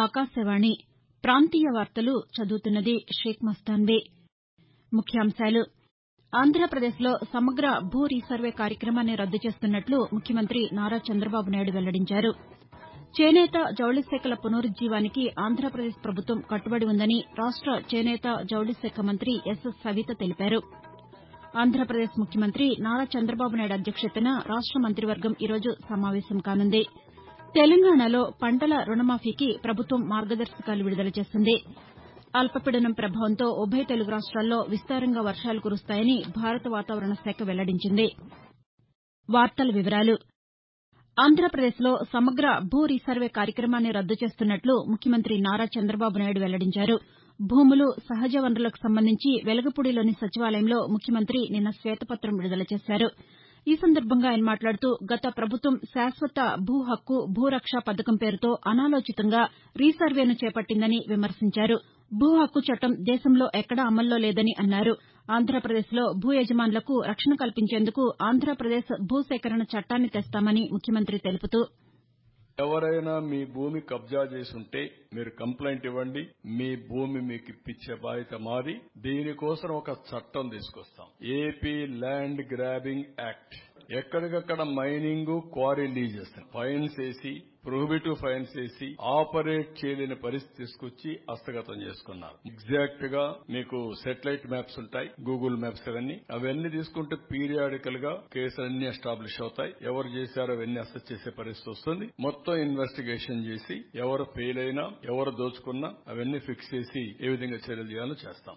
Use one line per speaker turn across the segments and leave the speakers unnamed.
ఆకాశవాణి ప్రాంతీయ వార్తలు చదువుతున్నది షేక్ మస్తాన్బీ ముఖ్యాంశాలు ఆంధ్రప్రదేశ్లో సమగ్ర భూ రీసర్వే కార్యక్రమాన్ని రద్దు చేస్తున్నట్లు ముఖ్యమంత్రి నారా చంద్రబాబు నాయుడు వెల్లడించారు చేనేత జౌళి శాఖల పునరుజ్జీవానికి ఆంధ్రప్రదేశ్ ప్రభుత్వం కట్టుబడి ఉందని రాష్ట చేనేత జౌళి శాఖ మంత్రి ఎస్ సవిత తెలిపారు ఆంధ్రప్రదేశ్ ముఖ్యమంత్రి నారా చంద్రబాబు నాయుడు అధ్యక్షతన రాష్ట మంత్రివర్గం ఈరోజు సమావేశం కానుంది తెలంగాణలో పంటల రుణమాఫీకి ప్రభుత్వం మార్గదర్శకాలు విడుదల చేసింది అల్పపీడనం ప్రభావంతో ఉభయ తెలుగు రాష్ట్రాల్లో విస్తారంగా వర్షాలు కురుస్తాయని భారత వాతావరణ శాఖ వెల్లడించింది ఆంధ్రప్రదేశ్లో సమగ్ర భూ రీసర్వే కార్యక్రమాన్ని రద్దు చేస్తున్నట్లు ముఖ్యమంత్రి నారా చంద్రబాబు నాయుడు వెల్లడించారు భూములు సహజ వనరులకు సంబంధించి వెలగపూడిలోని సచివాలయంలో ముఖ్యమంత్రి నిన్న శ్వేతపత్రం విడుదల చేశారు ఈ సందర్భంగా ఆయన మాట్లాడుతూ గత ప్రభుత్వం శాశ్వత భూ హక్కు భూ రక్ష పథకం పేరుతో అనాలోచితంగా రీసర్వేను చేపట్టిందని విమర్శించారు భూ హక్కు చట్టం దేశంలో ఎక్కడా అమల్లో లేదని అన్నారు ఆంధ్రప్రదేశ్లో భూ యజమానులకు రక్షణ కల్పించేందుకు ఆంధ్రప్రదేశ్ భూ సేకరణ చట్టాన్ని తెస్తామని ముఖ్యమంత్రి తెలుపుతూ
ఎవరైనా మీ భూమి కబ్జా చేసుంటే మీరు కంప్లైంట్ ఇవ్వండి మీ భూమి మీకు ఇప్పించే బాధ్యత మాది దీనికోసం ఒక చట్టం తీసుకొస్తాం ఏపీ ల్యాండ్ గ్రాబింగ్ యాక్ట్ ఎక్కడికక్కడ మైనింగ్ క్వారీ లీజెస్ ఫైన్స్ వేసి ప్రొహిబిటివ్ ఫైన్స్ వేసి ఆపరేట్ చేయలేని పరిస్థితి తీసుకొచ్చి హస్తగతం చేసుకున్నారు ఎగ్జాక్ట్ గా మీకు సెటిలైట్ మ్యాప్స్ ఉంటాయి గూగుల్ మ్యాప్స్ అవన్నీ అవన్నీ తీసుకుంటే పీరియాడికల్ గా కేసులన్నీ ఎస్టాబ్లిష్ అవుతాయి ఎవరు చేశారో అవన్నీ అసెస్ చేసే పరిస్థితి వస్తుంది మొత్తం ఇన్వెస్టిగేషన్ చేసి ఎవరు ఫెయిల్ అయినా ఎవరు దోచుకున్నా అవన్నీ ఫిక్స్ చేసి ఏ విధంగా చర్యలు చేయాలో చేస్తాం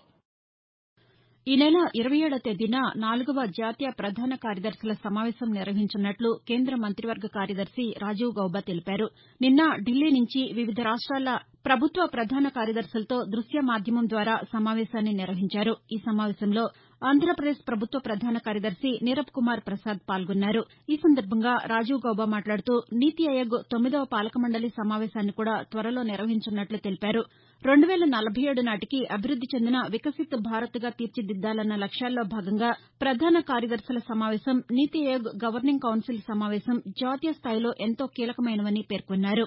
ఈ నెల ఇరవై ఏడో తేదీన నాలుగవ జాతీయ ప్రధాన కార్యదర్శుల సమావేశం నిర్వహించనున్నట్లు కేంద్ర మంత్రివర్గ కార్యదర్శి రాజీవ్ గౌబా తెలిపారు నిన్న ఢిల్లీ నుంచి వివిధ రాష్ట్రాల ప్రభుత్వ ప్రధాన కార్యదర్శులతో దృశ్య మాధ్యమం ద్వారా సమావేశాన్ని నిర్వహించారు ఈ సమావేశంలో ఆంధ్రప్రదేశ్ ప్రభుత్వ ప్రధాన కార్యదర్శి నీరబ్ కుమార్ ప్రసాద్ పాల్గొన్నారు ఈ సందర్భంగా రాజీవ్ గౌబా మాట్లాడుతూ నీతి ఆయోగ్ తొమ్మిదవ పాలక మండలి సమావేశాన్ని కూడా త్వరలో నిర్వహించనున్నట్లు తెలిపారు రెండు వేల నలభై ఏడు నాటికి అభివృద్ది చెందిన వికసిత్ భారత్గా తీర్చిదిద్దాలన్న లక్ష్యాల్లో భాగంగా ప్రధాన కార్యదర్శుల సమావేశం నీతి ఆయోగ్ గవర్నింగ్ కౌన్సిల్ సమావేశం జాతీయ స్థాయిలో ఎంతో కీలకమైనవని పేర్కొన్నారు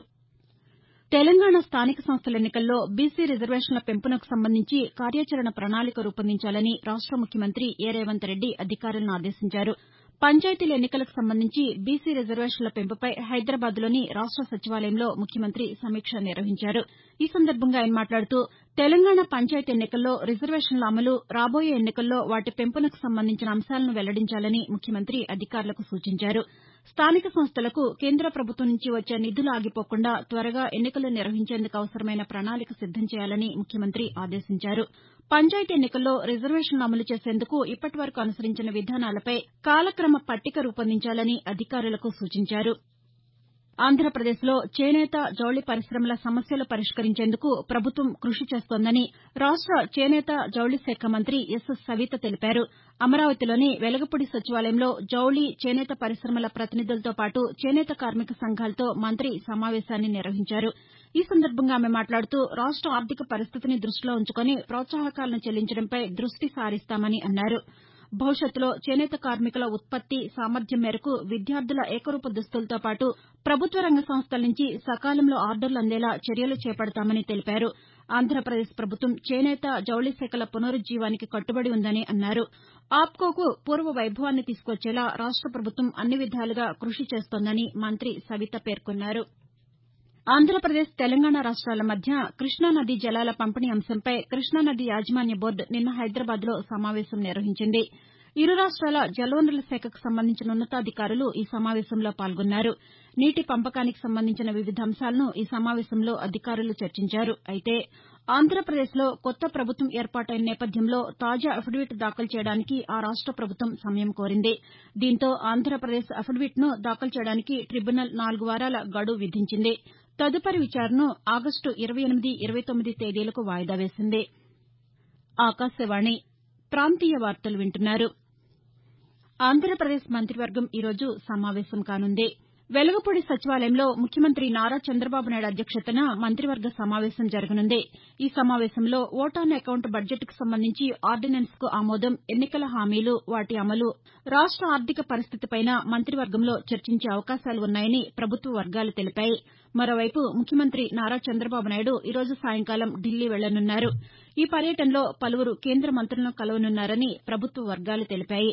తెలంగాణ స్థానిక సంస్థల ఎన్నికల్లో బీసీ రిజర్వేషన్ల పెంపునకు సంబంధించి కార్యాచరణ ప్రణాళిక రూపొందించాలని రాష్ట ముఖ్యమంత్రి ఏ రేవంత్ రెడ్డి అధికారులను ఆదేశించారు పంచాయతీల ఎన్నికలకు సంబంధించి బీసీ రిజర్వేషన్ల పెంపుపై హైదరాబాద్లోని రాష్ట సచివాలయంలో ముఖ్యమంత్రి సమీక్ష నిర్వహించారు ఈ సందర్భంగా ఆయన మాట్లాడుతూ తెలంగాణ పంచాయతీ ఎన్నికల్లో రిజర్వేషన్ల అమలు రాబోయే ఎన్నికల్లో వాటి పెంపునకు సంబంధించిన అంశాలను వెల్లడించాలని ముఖ్యమంత్రి అధికారులకు సూచించారు స్థానిక సంస్థలకు కేంద్ర ప్రభుత్వం నుంచి వచ్చే నిధులు ఆగిపోకుండా త్వరగా ఎన్నికలు నిర్వహించేందుకు అవసరమైన ప్రణాళిక సిద్దం చేయాలని ముఖ్యమంత్రి ఆదేశించారు పంచాయతీ ఎన్నికల్లో రిజర్వేషన్లు అమలు చేసేందుకు ఇప్పటి వరకు అనుసరించిన విధానాలపై కాలక్రమ పట్టిక రూపొందించాలని అధికారులకు సూచించారు ఆంధ్రప్రదేశ్లో చేనేత జౌళి పరిశమల సమస్యలు పరిష్కరించేందుకు ప్రభుత్వం కృషి చేస్తోందని రాష్ట చేనేత జౌళి శాఖ మంత్రి ఎస్ సవిత తెలిపారు అమరావతిలోని వెలగపూడి సచివాలయంలో జౌళి చేనేత పరిశమల ప్రతినిధులతో పాటు చేనేత కార్మిక సంఘాలతో మంత్రి సమావేశాన్ని నిర్వహించారు ఈ సందర్భంగా ఆమె మాట్లాడుతూ రాష్ట ఆర్థిక పరిస్థితిని దృష్టిలో ఉంచుకుని ప్రోత్సాహకాలను చెల్లించడంపై దృష్టి సారిస్తామని అన్నారు భవిష్యత్తులో చేనేత కార్మికుల ఉత్పత్తి సామర్థ్యం మేరకు విద్యార్థుల ఏకరూప దుస్తులతో పాటు ప్రభుత్వ రంగ సంస్థల నుంచి సకాలంలో ఆర్డర్లు అందేలా చర్యలు చేపడతామని తెలిపారు ఆంధ్రప్రదేశ్ ప్రభుత్వం చేనేత జౌళి శాఖల పునరుజ్జీవానికి కట్టుబడి ఉందని అన్నారు ఆప్కోకు పూర్వ వైభవాన్ని తీసుకొచ్చేలా రాష్ట ప్రభుత్వం అన్ని విధాలుగా కృషి చేస్తోందని మంత్రి సవిత పేర్కొన్నారు ఆంధ్రప్రదేశ్ తెలంగాణ రాష్ట్రాల మధ్య కృష్ణానదీ జలాల పంపిణీ అంశంపై కృష్ణానదీ యాజమాన్య బోర్డు నిన్న హైదరాబాద్లో సమావేశం నిర్వహించింది ఇరు రాష్ట్రాల జలవనరుల శాఖకు సంబంధించిన ఉన్నతాధికారులు ఈ సమావేశంలో పాల్గొన్నారు నీటి పంపకానికి సంబంధించిన వివిధ అంశాలను ఈ సమావేశంలో అధికారులు చర్చించారు అయితే ఆంధ్రప్రదేశ్లో కొత్త ప్రభుత్వం ఏర్పాటైన నేపథ్యంలో తాజా అఫిడవిట్ దాఖలు చేయడానికి ఆ రాష్ట ప్రభుత్వం సమయం కోరింది దీంతో ఆంధ్రప్రదేశ్ అఫిడవిట్ను దాఖలు చేయడానికి ట్రిబ్యునల్ నాలుగు వారాల గడువు విధించింది తదుపరి విచారణను ఆగస్టు ఇరవై ఎనిమిది ఇరవై తొమ్మిది తేదీలకు వాయిదా వేసింది ఆకాశవాణి ప్రాంతీయ వార్తలు వింటున్నారు ఆంధ్రప్రదేశ్ మంత్రివర్గం ఈరోజు సమావేశం కానుంది వెలగపూడి సచివాలయంలో ముఖ్యమంత్రి నారా చంద్రబాబు నాయుడు అధ్యక్షతన మంత్రివర్గ సమావేశం జరగనుంది ఈ సమావేశంలో ఓట్ ఆన్ అకౌంట్ బడ్జెట్కు సంబంధించి ఆర్డినెన్స్కు ఆమోదం ఎన్నికల హామీలు వాటి అమలు రాష్ట ఆర్థిక పరిస్థితిపైన మంత్రివర్గంలో చర్చించే అవకాశాలు ఉన్నాయని ప్రభుత్వ వర్గాలు తెలిపాయి మరోవైపు ముఖ్యమంత్రి నారా చంద్రబాబు నాయుడు ఈరోజు సాయంకాలం ఢిల్లీ వెళ్లనున్నారు ఈ పర్యటనలో పలువురు కేంద్ర మంత్రులను కలవనున్నారని ప్రభుత్వ వర్గాలు తెలిపాయి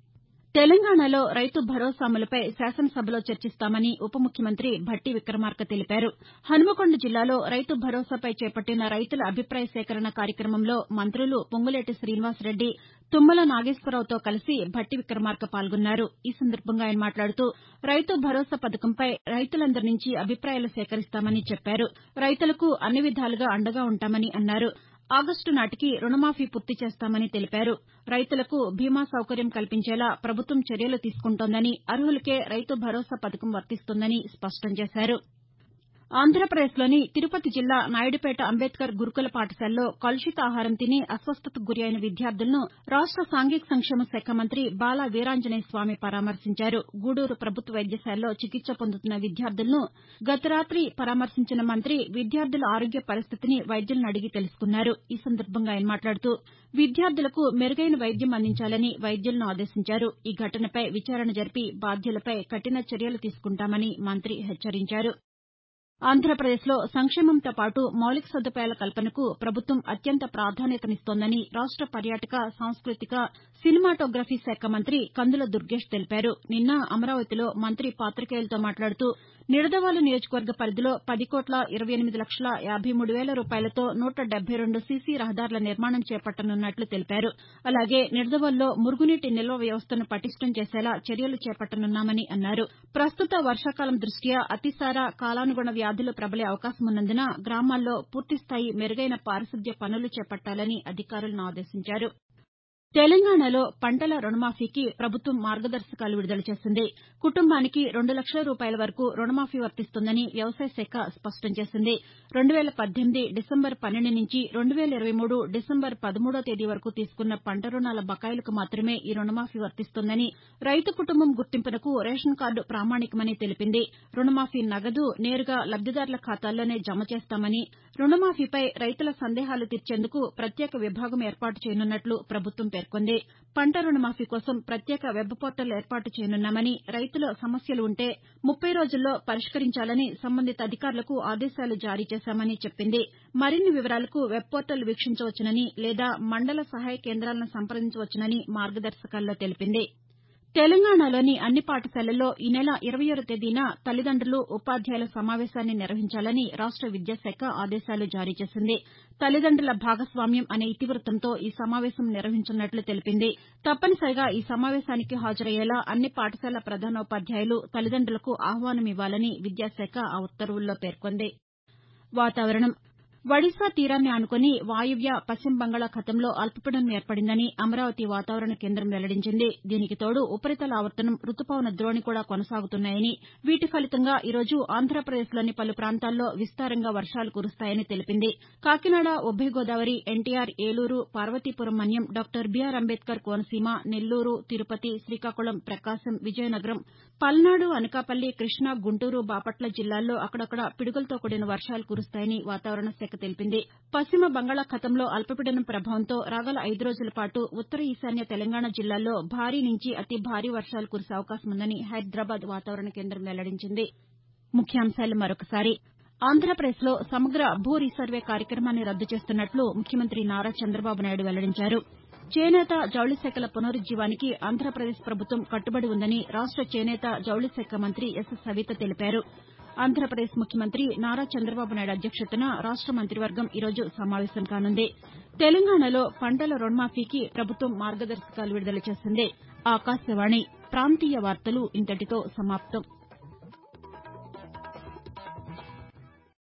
తెలంగాణలో రైతు భరోసా అమలుపై శాసనసభలో చర్చిస్తామని ఉప ముఖ్యమంత్రి భట్టి విక్రమార్క తెలిపారు హన్మకొండ జిల్లాలో రైతు భరోసాపై చేపట్టిన రైతుల అభిప్రాయ సేకరణ కార్యక్రమంలో మంత్రులు పొంగులేటి శ్రీనివాసరెడ్డి తుమ్మల నాగేశ్వరరావుతో కలిసి భట్టి విక్రమార్క పాల్గొన్నారు ఈ సందర్భంగా ఆయన మాట్లాడుతూ రైతు భరోసా పథకంపై రైతులందరి నుంచి అభిప్రాయాలు సేకరిస్తామని చెప్పారు రైతులకు అన్ని విధాలుగా అండగా ఉంటామని అన్నారు ఆగస్టు నాటికి రుణమాఫీ పూర్తి చేస్తామని తెలిపారు రైతులకు బీమా సౌకర్యం కల్పించేలా ప్రభుత్వం చర్యలు తీసుకుంటోందని అర్హులకే రైతు భరోసా పథకం వర్తిస్తుందని స్పష్టం చేశారు ఆంధ్రప్రదేశ్లోని తిరుపతి జిల్లా నాయుడుపేట అంబేద్కర్ గురుకుల పాఠశాలలో కలుషిత ఆహారం తిని అస్వస్థతకు గురి అయిన విద్యార్థులను రాష్ట సాంఘిక సంక్షేమ శాఖ మంత్రి బాల వీరాంజనేయ స్వామి పరామర్శించారు గూడూరు ప్రభుత్వ వైద్యశాలలో చికిత్స పొందుతున్న విద్యార్థులను గత రాతి పరామర్శించిన మంత్రి విద్యార్థుల ఆరోగ్య పరిస్థితిని వైద్యులను అడిగి తెలుసుకున్నారు ఈ సందర్భంగా ఆయన మాట్లాడుతూ విద్యార్థులకు మెరుగైన వైద్యం అందించాలని వైద్యులను ఆదేశించారు ఈ ఘటనపై విచారణ జరిపి బాధ్యులపై కఠిన చర్యలు తీసుకుంటామని మంత్రి హెచ్చరించారు ఆంధ్రప్రదేశ్లో సంక్షేమంతో పాటు మౌలిక సదుపాయాల కల్పనకు ప్రభుత్వం అత్యంత ప్రాధాన్యతనిస్తోందని రాష్ట పర్యాటక సాంస్కృతిక సినిమాటోగ్రఫీ శాఖ మంత్రి కందుల దుర్గేష్ తెలిపారు నిన్న అమరావతిలో మంత్రి పాతికేయులతో మాట్లాడుతూ నిడదవోలు నియోజకవర్గ పరిధిలో పది కోట్ల ఇరవై ఎనిమిది లక్షల యాబై మూడు వేల రూపాయలతో నూట డెబ్బై రెండు సీసీ రహదారుల నిర్మాణం చేపట్టనున్నట్లు తెలిపారు అలాగే నిడదవోలులో మురుగునీటి నిల్వ వ్యవస్థను పటిష్టం చేసేలా చర్యలు చేపట్టనున్నామని అన్నారు ప్రస్తుత వర్షాకాలం దృష్ట్యా అతిసార కాలానుగుణ వ్యాధులు ప్రబలే అవకాశమున్నందున గ్రామాల్లో పూర్తిస్థాయి మెరుగైన పారిశుద్ధ్య పనులు చేపట్టాలని అధికారులను ఆదేశించారు తెలంగాణలో పంటల రుణమాఫీకి ప్రభుత్వం మార్గదర్శకాలు విడుదల చేసింది కుటుంబానికి రెండు లక్షల రూపాయల వరకు రుణమాఫీ వర్తిస్తుందని వ్యవసాయ శాఖ స్పష్టం చేసింది రెండు వేల పద్దెనిమిది డిసెంబర్ పన్నెండు నుంచి రెండు వేల ఇరవై మూడు డిసెంబర్ పదమూడో తేదీ వరకు తీసుకున్న పంట రుణాల బకాయిలకు మాత్రమే ఈ రుణమాఫీ వర్తిస్తుందని రైతు కుటుంబం గుర్తింపునకు రేషన్ కార్డు ప్రామాణికమని తెలిపింది రుణమాఫీ నగదు నేరుగా లబ్దిదారుల ఖాతాల్లోనే జమ చేస్తామని రుణమాఫీపై రైతుల సందేహాలు తీర్చేందుకు ప్రత్యేక విభాగం ఏర్పాటు చేయనున్నట్లు ప్రభుత్వం పేర్కొంది పంట రుణమాఫీ కోసం ప్రత్యేక వెబ్ పోర్టల్ ఏర్పాటు చేయనున్నామని రైతుల సమస్యలు ఉంటే ముప్పై రోజుల్లో పరిష్కరించాలని సంబంధిత అధికారులకు ఆదేశాలు జారీ చేశామని చెప్పింది మరిన్ని వివరాలకు వెబ్ పోర్టల్ వీక్షించవచ్చునని లేదా మండల సహాయ కేంద్రాలను సంప్రదించవచ్చునని మార్గదర్శకాల్లో తెలిపింది తెలంగాణలోని అన్ని పాఠశాలల్లో ఈ నెల ఇరవయ్యో తేదీన తల్లిదండ్రులు ఉపాధ్యాయుల సమావేశాన్ని నిర్వహించాలని రాష్ట విద్యాశాఖ ఆదేశాలు జారీ చేసింది తల్లిదండ్రుల భాగస్వామ్యం అనే ఇతివృత్తంతో ఈ సమావేశం నిర్వహించనున్నట్లు తెలిపింది తప్పనిసరిగా ఈ సమావేశానికి హాజరయ్యేలా అన్ని పాఠశాల ప్రధానోపాధ్యాయులు తల్లిదండ్రులకు ఆహ్వానమివ్వాలని విద్యాశాఖ ఆ ఉత్తర్వుల్లో పేర్కొంది వాతావరణం ఒడిశా తీరాన్ని ఆనుకుని వాయువ్య పశ్చిమ బంగాళాఖాతంలో అల్పపీడనం ఏర్పడిందని అమరావతి వాతావరణ కేంద్రం వెల్లడించింది దీనికి తోడు ఉపరితల ఆవర్తనం రుతుపవన ద్రోణి కూడా కొనసాగుతున్నాయని వీటి ఫలితంగా ఈరోజు ఆంధ్రప్రదేశ్లోని పలు ప్రాంతాల్లో విస్తారంగా వర్షాలు కురుస్తాయని తెలిపింది కాకినాడ ఉభయ గోదావరి ఎన్టీఆర్ ఏలూరు పార్వతీపురం మన్యం డాక్టర్ బీఆర్ అంబేద్కర్ కోనసీమ నెల్లూరు తిరుపతి శ్రీకాకుళం ప్రకాశం విజయనగరం పల్నాడు అనకాపల్లి కృష్ణా గుంటూరు బాపట్ల జిల్లాల్లో అక్కడక్కడ పిడుగులతో కూడిన వర్షాలు కురుస్తాయని వాతావరణ శాఖ తెలిపింది పశ్చిమ బంగాళాఖాతంలో అల్పపీడనం ప్రభావంతో రాగల ఐదు రోజుల పాటు ఉత్తర ఈశాన్య తెలంగాణ జిల్లాల్లో భారీ నుంచి అతి భారీ వర్షాలు కురిసే అవకాశముందని హైదరాబాద్ వాతావరణ కేంద్రం వెల్లడించింది ముఖ్యాంశాలు మరొకసారి ఆంధ్రప్రదేశ్లో సమగ్ర భూ రీసర్వే కార్యక్రమాన్ని రద్దు చేస్తున్నట్లు ముఖ్యమంత్రి నారా చంద్రబాబు నాయుడు వెల్లడించారు చేనేత జౌళి శాఖల పునరుజ్జీవానికి ఆంధ్రప్రదేశ్ ప్రభుత్వం కట్టుబడి ఉందని రాష్ట చేనేత జౌళి శాఖ మంత్రి ఎస్ సవిత తెలిపారు ఆంధ్రప్రదేశ్ ముఖ్యమంత్రి నారా చంద్రబాబు నాయుడు అధ్యక్షతన రాష్ట మంత్రివర్గం ఈరోజు సమావేశం కానుంది తెలంగాణలో పంటల రుణమాఫీకి ప్రభుత్వం మార్గదర్శకాలు విడుదల చేసింది ఆకాశవాణి ప్రాంతీయ వార్తలు ఇంతటితో సమాప్తం